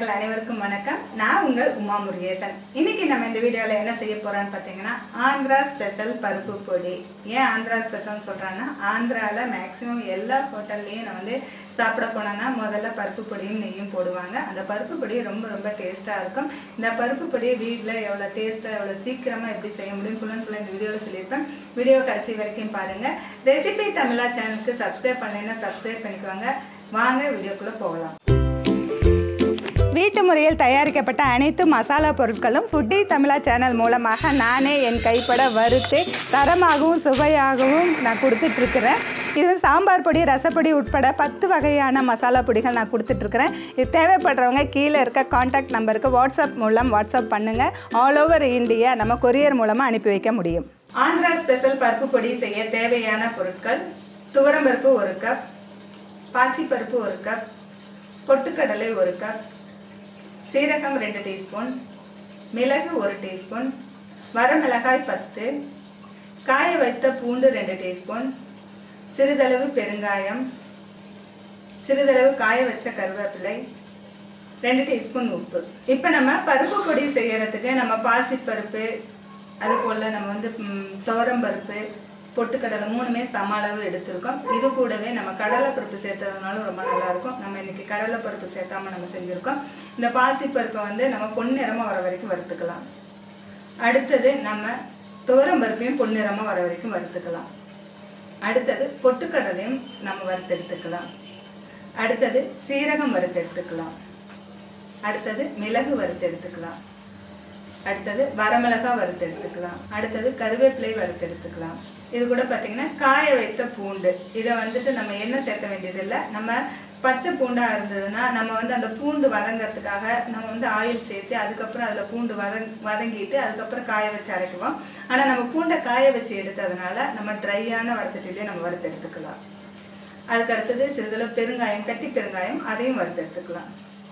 சொந்தங்கள் அனைவருக்கும் வணக்கம் நான் உங்கள் உமா முருகேசன் இன்னைக்கு நம்ம இந்த வீடியோவில் என்ன செய்ய போறோம்னு பார்த்தீங்கன்னா ஆந்திரா ஸ்பெஷல் பருப்பு பொடி ஏன் ஆந்திரா ஸ்பெஷல்னு சொல்கிறேன்னா ஆந்திராவில் மேக்ஸிமம் எல்லா ஹோட்டல்லையும் நான் வந்து சாப்பிட போனோன்னா முதல்ல பருப்பு பொடியும் நெய்யும் போடுவாங்க அந்த பருப்பு பொடி ரொம்ப ரொம்ப டேஸ்ட்டாக இருக்கும் இந்த பருப்பு பொடியை வீட்டில் எவ்வளோ டேஸ்ட்டாக எவ்வளோ சீக்கிரமாக எப்படி செய்ய முடியும் ஃபுல் அண்ட் ஃபுல்லாக இந்த வீடியோவில் சொல்லியிருப்பேன் வீடியோ கடைசி வரைக்கும் பாருங்கள் ரெசிபி தமிழா சேனலுக்கு சப்ஸ்கிரைப் பண்ணலைன்னா சப்ஸ்கிரைப் பண்ணிக்கோங்க வாங்க வீடியோக்குள்ளே போகலாம் வீட்டு முறையில் தயாரிக்கப்பட்ட அனைத்து மசாலா பொருட்களும் ஃபுட்டி தமிழா சேனல் மூலமாக நானே என் கைப்பட வறுத்து தரமாகவும் சுவையாகவும் நான் கொடுத்துட்ருக்குறேன் இது சாம்பார் பொடி ரசப்பொடி உட்பட பத்து வகையான மசாலா பொடிகள் நான் கொடுத்துட்ருக்குறேன் இது தேவைப்படுறவங்க கீழே இருக்க காண்டாக்ட் நம்பருக்கு வாட்ஸ்அப் மூலம் வாட்ஸ்அப் பண்ணுங்கள் ஆல் ஓவர் இந்தியா நம்ம கொரியர் மூலமாக அனுப்பி வைக்க முடியும் ஆந்திரா ஸ்பெஷல் பருப்பு பொடி செய்ய தேவையான பொருட்கள் துவரம்பருப்பு ஒரு கப் பாசிப்பருப்பு ஒரு கப் பொட்டுக்கடலை ஒரு கப் சீரகம் ரெண்டு டீஸ்பூன் மிளகு ஒரு டீஸ்பூன் வரமிளகாய் பத்து காய வைத்த பூண்டு ரெண்டு டீஸ்பூன் சிறிதளவு பெருங்காயம் சிறிதளவு காய வச்ச கருவேப்பிலை ரெண்டு டீஸ்பூன் உப்பு இப்போ நம்ம பருப்பு பொடி செய்யறதுக்கு நம்ம பாசிப்பருப்பு அது போல் நம்ம வந்து ம், துவரம்பருப்பு பொட்டுக்கடலை மூணுமே சம அளவு எடுத்திருக்கோம் இது கூடவே நம்ம கடலை பருப்பு சேர்த்ததுனால ரொம்ப நல்லா இருக்கும் நம்ம இன்னைக்கு கடலை பருப்பு சேர்த்தாம நம்ம செஞ்சுருக்கோம் இந்த பாசிப்பருப்பை வந்து நம்ம பொன்னிறமாக வர வரைக்கும் வறுத்துக்கலாம் அடுத்தது நம்ம துவரம்பருப்பையும் பொன்னிறமாக வர வரைக்கும் வறுத்துக்கலாம் அடுத்தது பொட்டுக்கடலையும் நம்ம வறுத்தெடுத்துக்கலாம் அடுத்தது சீரகம் வறுத்தெடுத்துக்கலாம் அடுத்தது மிளகு வறுத்தெடுத்துக்கலாம் அடுத்தது வரமிளகாய் வறுத்தெடுத்துக்கலாம் அடுத்தது கருவேப்பிலை வறுத்தெடுத்துக்கலாம் இது கூட பார்த்தீங்கன்னா காய வைத்த பூண்டு இதை வந்துட்டு நம்ம என்ன சேர்த்த வேண்டியதில்லை நம்ம பச்சை பூண்டாக இருந்ததுன்னா நம்ம வந்து அந்த பூண்டு வதங்கிறதுக்காக நம்ம வந்து ஆயில் சேர்த்து அதுக்கப்புறம் அதில் பூண்டு வதங் வதங்கிட்டு அதுக்கப்புறம் காய வச்சு அரைக்குவோம் ஆனால் நம்ம பூண்டை காய வச்சு எடுத்ததுனால நம்ம ட்ரையான வடசட்டிலே நம்ம வறுத்து எடுத்துக்கலாம் அதுக்கு அடுத்தது சிறிதளவு பெருங்காயம் கட்டி பெருங்காயம் அதையும் வறுத்து எடுத்துக்கலாம்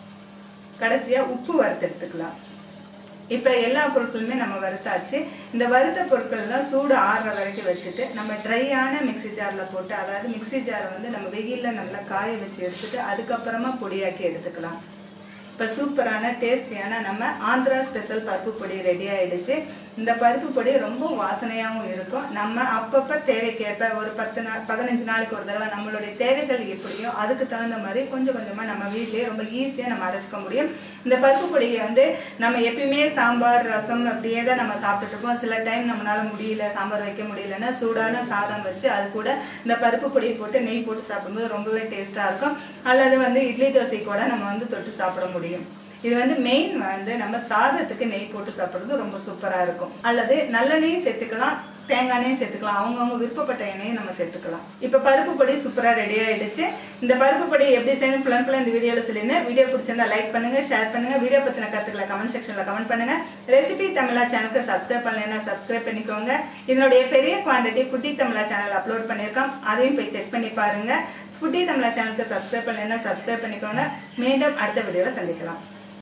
கடைசியாக உப்பு வறுத்து எடுத்துக்கலாம் இப்போ எல்லா பொருட்களுமே நம்ம வறுத்தாச்சு இந்த வறுத்த பொருட்கள்லாம் சூடு ஆறுற வரைக்கும் வச்சுட்டு நம்ம ட்ரையான மிக்ஸி ஜாரில் போட்டு அதாவது மிக்ஸி ஜாரை வந்து நம்ம வெயிலில் நல்லா காய வச்சு எடுத்துட்டு அதுக்கப்புறமா பொடியாக்கி எடுத்துக்கலாம் இப்போ சூப்பரான டேஸ்டியான நம்ம ஆந்திரா ஸ்பெஷல் பருப்பு பொடி ரெடி ஆயிடுச்சு இந்த பருப்பு பொடி ரொம்ப வாசனையாகவும் இருக்கும் நம்ம அப்பப்போ தேவைக்கேற்ப ஒரு பத்து நாள் பதினஞ்சு நாளைக்கு ஒரு தடவை நம்மளுடைய தேவைகள் எப்படியோ அதுக்கு தகுந்த மாதிரி கொஞ்சம் கொஞ்சமாக நம்ம வீட்டிலேயே ரொம்ப ஈஸியாக நம்ம அரைச்சிக்க முடியும் இந்த பருப்பு பொடியை வந்து நம்ம எப்பயுமே சாம்பார் ரசம் அப்படியே தான் நம்ம சாப்பிட்டுட்டு இருப்போம் சில டைம் நம்மளால முடியல சாம்பார் வைக்க முடியலன்னா சூடான சாதம் வச்சு அது கூட இந்த பருப்பு பொடியை போட்டு நெய் போட்டு சாப்பிடும்போது ரொம்பவே டேஸ்ட்டாக இருக்கும் அல்லது வந்து இட்லி தோசை கூட நம்ம வந்து தொட்டு சாப்பிட முடியும் இது வந்து மெயின் வந்து நம்ம சாதத்துக்கு நெய் போட்டு சாப்பிட்றது ரொம்ப சூப்பராக இருக்கும் அல்லது நல்லெண்ணெயும் சேர்த்துக்கலாம் தேங்காய் எண்ணெயும் சேர்த்துக்கலாம் அவங்கவுங்க விருப்பப்பட்ட எண்ணெயும் நம்ம சேர்த்துக்கலாம் இப்போ பருப்பு பொடி சூப்பராக ரெடி ஆயிடுச்சு இந்த பருப்பு பொடி எப்படி செய்யணும் ஃபுல் அண்ட் ஃபுல்லாக இந்த வீடியோவில் சொல்லியிருந்தேன் வீடியோ பிடிச்சிருந்தா லைக் பண்ணுங்க ஷேர் பண்ணுங்க வீடியோ பற்றின கருத்துக்களை கமெண்ட் செக்ஷனில் கமெண்ட் பண்ணுங்க ரெசிபி தமிழா சேனலுக்கு சப்ஸ்கிரைப் பண்ணலைன்னா சப்ஸ்கிரைப் பண்ணிக்கோங்க இதனுடைய பெரிய quantity Foodie Tamizha channel upload பண்ணியிருக்கோம் அதையும் போய் செக் பண்ணி பாருங்க ஃபுட்டி தமிழா சேனலுக்கு சப்ஸ்கிரைப் பண்ணலைன்னா சப்ஸ்கிரைப் பண்ணிக்கோங்க மீண்டும் அடுத்த வீடியோவில் சந்திக்கலாம்